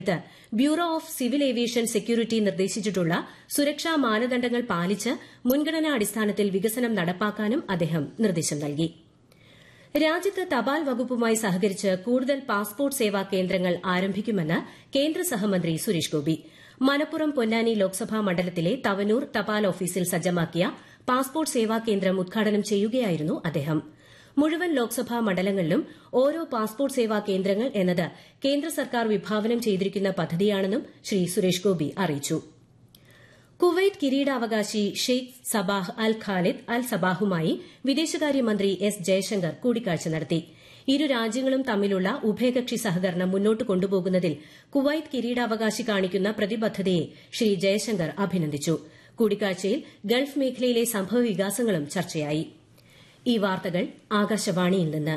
bureau of civil aviation security നിർദ്ദേശിച്ചിട്ടുള്ള സുരക്ഷാ മാനദണ്ഡങ്ങൾ പാലിച്ച് മുൻഗണനാടിസ്ഥാനത്തിൽ വികസനം നടപ്പാക്കാനും അദ്ദേഹം നിർദ്ദേശം നൽകി രാജ്യത്ത് തപാൽ വകുപ്പുമായി സഹകരിച്ച് കൂടുതൽ പാസ്പോർട്ട് സേവാ കേന്ദ്രങ്ങൾ ആരംഭിക്കുമെന്ന് കേന്ദ്ര സഹമന്ത്രി സുരേഷ് ഗോപി മലപ്പുറം പൊന്നാനി ലോക്സഭാ മണ്ഡലത്തിലെ തവനൂർ തപാൽ ഓഫീസിൽ സജ്ജമാക്കിയ പാസ്പോർട്ട് സേവാ കേന്ദ്രം ഉദ്ഘാടനം ചെയ്യുകയായിരുന്നു അദ്ദേഹം മുഴുവൻ ലോക്സഭാ മണ്ഡലങ്ങളിലും ഓരോ പാസ്പോർട്ട് സേവാ കേന്ദ്രങ്ങൾ എന്നത് കേന്ദ്ര സർക്കാർ വിഭാവനം ചെയ്തിരിക്കുന്ന പദ്ധതിയാണെന്നും ശ്രീ സുരേഷ് ഗോപി അറിയിച്ചു കുവൈറ്റ് കിരീടാവകാശി Sheikh Sabah Al Khalid Al സബാഹുമായി വിദേശകാര്യമന്ത്രി എസ് ജയശങ്കർ കൂടിക്കാഴ്ച നടത്തി ഇരു രാജ്യങ്ങളും തമ്മിലുള്ള ഉഭയകക്ഷി സഹകരണം മുന്നോട്ട് കൊണ്ടുപോകുന്നതിൽ കുവൈറ്റ് കിരീടാവകാശി കാണിക്കുന്ന പ്രതിബദ്ധതയെ ശ്രീ ജയശങ്കർ അഭിനന്ദിച്ചു കൂടിക്കാഴ്ചയിൽ ഗൾഫ് മേഖലയിലെ സംഭവവികാസങ്ങളും ചർച്ചയായി ഈ വാർത്തകൾ ആകാശവാണിയിൽ നിന്ന്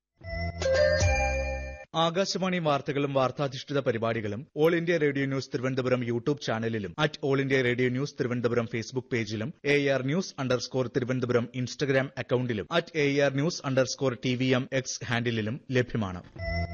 ആകാശവാണി വാർത്തകളും വാർത്താധിഷ്ഠിത പരിപാടികളും all India radio news Thiruvananthapuram YouTube ചാനലിലും at all India radio news Thiruvananthapuram Facebook പേജിലും A R news underscore Thiruvananthapuram Instagram അക്കൌണ്ടിലും at A R news underscore T V M X ഹാൻഡിലും ലഭ്യമാണ്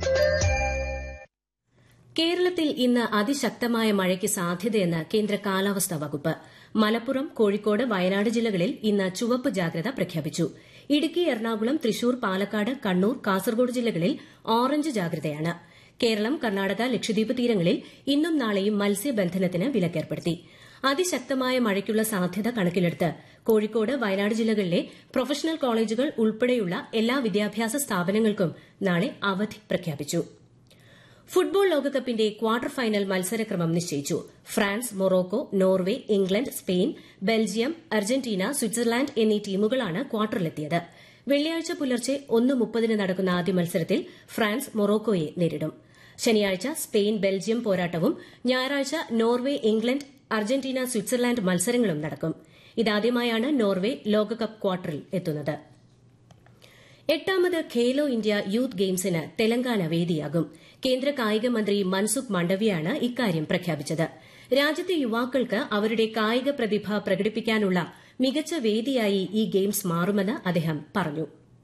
കേരളത്തിൽ ഇന്ന് അതിശക്തമായ മഴയ്ക്ക് സാധ്യതയെന്ന് കേന്ദ്ര കാലാവസ്ഥാ വകുപ്പ് മലപ്പുറം കോഴിക്കോട് വയനാട് ജില്ലകളിൽ ഇന്ന് ചുവപ്പ് ജാഗ്രത പ്രഖ്യാപിച്ചു ഇടുക്കി എറണാകുളം തൃശൂർ പാലക്കാട് കണ്ണൂർ കാസർഗോഡ് ജില്ലകളിൽ ഓറഞ്ച് ജാഗ്രതയാണ് കേരളം കർണാടക ലക്ഷദ്വീപ് തീരങ്ങളിൽ ഇന്നും നാളെയും മത്സ്യബന്ധനത്തിന് വിലക്കേർപ്പെടുത്തി അതിശക്തമായ മഴയ്ക്കുള്ള സാധ്യത കണക്കിലെടുത്ത് കോഴിക്കോട് വയനാട് ജില്ലകളിലെ പ്രൊഫഷണൽ കോളേജുകൾ ഉൾപ്പെടെയുള്ള എല്ലാ വിദ്യാഭ്യാസ സ്ഥാപനങ്ങൾക്കും നാളെ അവധി പ്രഖ്യാപിച്ചു ഫുട്ബോൾ ലോകകപ്പിന്റെ ക്വാർട്ടർ ഫൈനൽ മത്സരക്രമം നിശ്ചയിച്ചു France Morocco Norway England Spain Belgium Argentina Switzerland എന്നീ ടീമുകളാണ് ക്വാർട്ടറിലെത്തിയത് വെള്ളിയാഴ്ച പുലർച്ചെ ഒന്ന് മുപ്പതിന് നടക്കുന്ന ആദ്യ മത്സരത്തിൽ ഫ്രാൻസ് മൊറോക്കോയെ നേരിടും ശനിയാഴ്ച സ്പെയിൻ ബെൽജിയം പോരാട്ടവും ഞായറാഴ്ച നോർവെ ഇംഗ്ലണ്ട് അർജന്റീന സ്വിറ്റ്സർലാൻഡ് മത്സരങ്ങളും നടക്കും ഇതാദ്യമായാണ് നോർവെ ലോകകപ്പ് ക്വാർട്ടറിൽ എത്തുന്നത് എട്ടാമത് ഖേലോ ഇന്ത്യ യൂത്ത് ഗെയിംസിന് തെലങ്കാന വേദിയാകും കേന്ദ്ര കായിക മന്ത്രി മൻസുഖ് മാണ്ഡവ്യയാണ് ഇക്കാര്യം പ്രഖ്യാപിച്ചത് രാജ്യത്തെ യുവാക്കൾക്ക് അവരുടെ കായിക പ്രതിഭ പ്രകടിപ്പിക്കാനുള്ള മികച്ച വേദിയായി ഈ ഗെയിംസ് മാറുമെന്ന് അദ്ദേഹം പറഞ്ഞു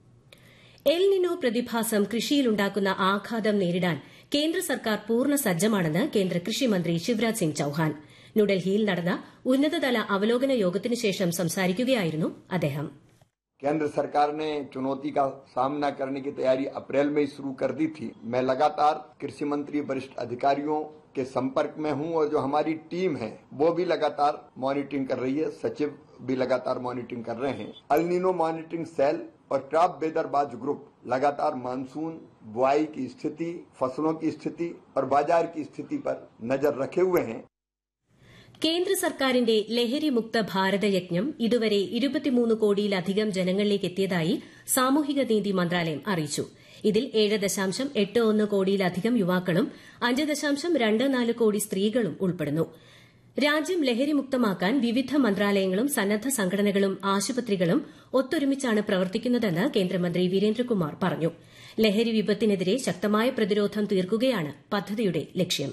എൽ നിനോ പ്രതിഭാസം കൃഷിയിലുണ്ടാക്കുന്ന ആഘാതം നേരിടാൻ കേന്ദ്ര സർക്കാർ പൂർണ്ണ സജ്ജമാണെന്ന് കേന്ദ്ര കൃഷിമന്ത്രി ശിവരാജ് സിംഗ് ചൌഹാൻ ന്യൂഡൽഹിയിൽ നടന്ന ഉന്നതതല അവലോകന യോഗത്തിനു ശേഷം സംസാരിക്കുകയായിരുന്നു അദ്ദേഹം केंद्र सरकार ने चुनौती का सामना करने की तैयारी अप्रैल में ही शुरू कर दी थी मैं लगातार कृषि मंत्री वरिष्ठ अधिकारियों के संपर्क में हूं और जो हमारी टीम है वो भी लगातार मॉनिटरिंग कर रही है सचिव भी लगातार मॉनिटरिंग कर रहे हैं अल्निनो मॉनिटरिंग सेल और क्रॉप बेदरबाज ग्रुप लगातार मानसून बुआई की स्थिति फसलों की स्थिति और बाजार की स्थिति पर नजर रखे हुए हैं കേന്ദ്ര സർക്കാരിന്റെ ലഹരി മുക്ത ഭാരത യജ്ഞം ഇതുവരെ ഇരുപത്തിമൂന്ന് കോടിയിലധികം ജനങ്ങളിലേക്ക് എത്തിയതായി സാമൂഹിക നീതി മന്ത്രാലയം അറിയിച്ചു ഇതിൽ ഏഴ് ദശാംശം എട്ട് ഒന്ന് കോടിയിലധികം യുവാക്കളും അഞ്ച് ദശാംശം രണ്ട് നാല് കോടി സ്ത്രീകളും ഉൾപ്പെടുന്നു രാജ്യം ലഹരിമുക്തമാക്കാൻ വിവിധ മന്ത്രാലയങ്ങളും സന്നദ്ധ സംഘടനകളും ആശുപത്രികളും ഒത്തൊരുമിച്ചാണ് പ്രവർത്തിക്കുന്നതെന്ന് കേന്ദ്രമന്ത്രി വീരേന്ദ്രകുമാർ പറഞ്ഞു ലഹരി വിപത്തിനെതിരെ ശക്തമായ പ്രതിരോധം തീർക്കുകയാണ് പദ്ധതിയുടെ ലക്ഷ്യം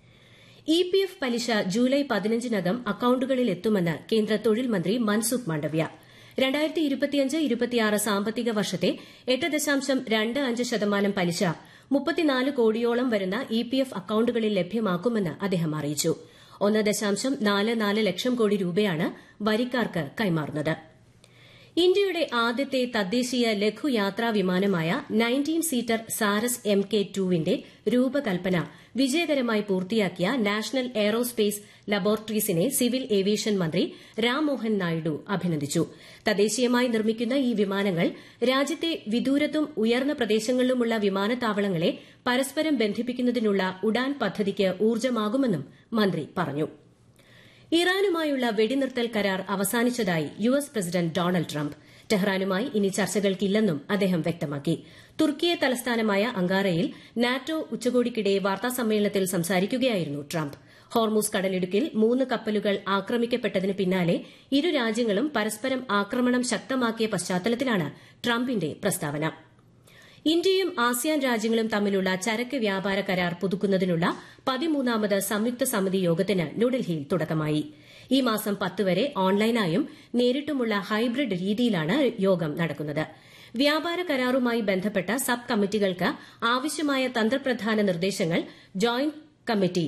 ഇ പി എഫ് പലിശ ജൂലൈ പതിനഞ്ചിനകം അക്കൌണ്ടുകളിൽ എത്തുമെന്ന് കേന്ദ്ര തൊഴിൽ മന്ത്രി മൻസുഖ് മാണ്ഡവ്യ രണ്ടായിരത്തി ഇരുപത്തിയഞ്ച് ഇരുപത്തിയാറ് സാമ്പത്തിക വർഷത്തെ എട്ട് ദശാംശം രണ്ട് അഞ്ച് ശതമാനം പലിശ മുപ്പത്തിനാല് കോടിയോളം വരുന്ന ഇ പി എഫ് അക്കൌണ്ടുകളിൽ ലഭ്യമാക്കുമെന്ന് അദ്ദേഹം അറിയിച്ചു ഒന്ന് ദശാംശം നാല് നാല് ലക്ഷം കോടി രൂപയാണ് വരിക്കാർക്ക് കൈമാറുന്നത് ഇന്ത്യയുടെ ആദ്യത്തെ തദ്ദേശീയ ലഘുയാത്രാ വിമാനമായ nineteen seater Saras M K ടുവിന്റെ രൂപകൽപ്പന വിജയകരമായി പൂർത്തിയാക്കിയ നാഷണൽ എയ്റോസ്പേസ് ലബോറട്ടറീസിനെ സിവിൽ ഏവിയേഷൻ മന്ത്രി രാംമോഹൻ നായിഡു അഭിനന്ദിച്ചു തദ്ദേശീയമായി നിർമ്മിക്കുന്ന ഈ വിമാനങ്ങൾ രാജ്യത്തെ വിദൂരത്തും ഉയർന്ന പ്രദേശങ്ങളിലുമുള്ള വിമാനത്താവളങ്ങളെ പരസ്പരം ബന്ധിപ്പിക്കുന്നതിനുള്ള ഉഡാൻ പദ്ധതിക്ക് ഊർജ്ജമാകുമെന്നും മന്ത്രി പറഞ്ഞു ഇറാനുമായുള്ള വെടിനിർത്തൽ കരാർ അവസാനിച്ചതായി U S president Donald Trump ടെഹ്റാനുമായി ഇനി ചർച്ചകൾക്കില്ലെന്നും അദ്ദേഹം വ്യക്തമാക്കി തുർക്കിയെ തലസ്ഥാനമായ അങ്കാറയിൽ നാറ്റോ ഉച്ചകോടിക്കിടെ വാർത്താസമ്മേളനത്തിൽ സംസാരിക്കുകയായിരുന്നു ട്രംപ് ഹോർമൂസ് കടലിടുക്കിൽ മൂന്ന് കപ്പലുകൾ ആക്രമിക്കപ്പെട്ടതിന് പിന്നാലെ ഇരു രാജ്യങ്ങളും പരസ്പരം ആക്രമണം ശക്തമാക്കിയ പശ്ചാത്തലത്തിലാണ് ട്രംപിന്റെ പ്രസ്താവന ഇന്ത്യയും ആസിയാൻ രാജ്യങ്ങളും തമ്മിലുള്ള ചരക്ക് വ്യാപാര കരാർ പുതുക്കുന്നതിനുള്ള പതിമൂന്നാമത് സംയുക്ത സമിതി യോഗത്തിന് ന്യൂഡൽഹിയിൽ തുടക്കമായി ഈ മാസം പത്ത് വരെ ഓൺലൈനായും നേരിട്ടുമുള്ള ഹൈബ്രിഡ് രീതിയിലാണ് യോഗം നടക്കുന്നത് വ്യാപാര കരാറുമായി ബന്ധപ്പെട്ട സബ് കമ്മിറ്റികൾക്ക് ആവശ്യമായ തന്ത്രപ്രധാന നിർദ്ദേശങ്ങൾ ജോയിന്റ് കമ്മിറ്റി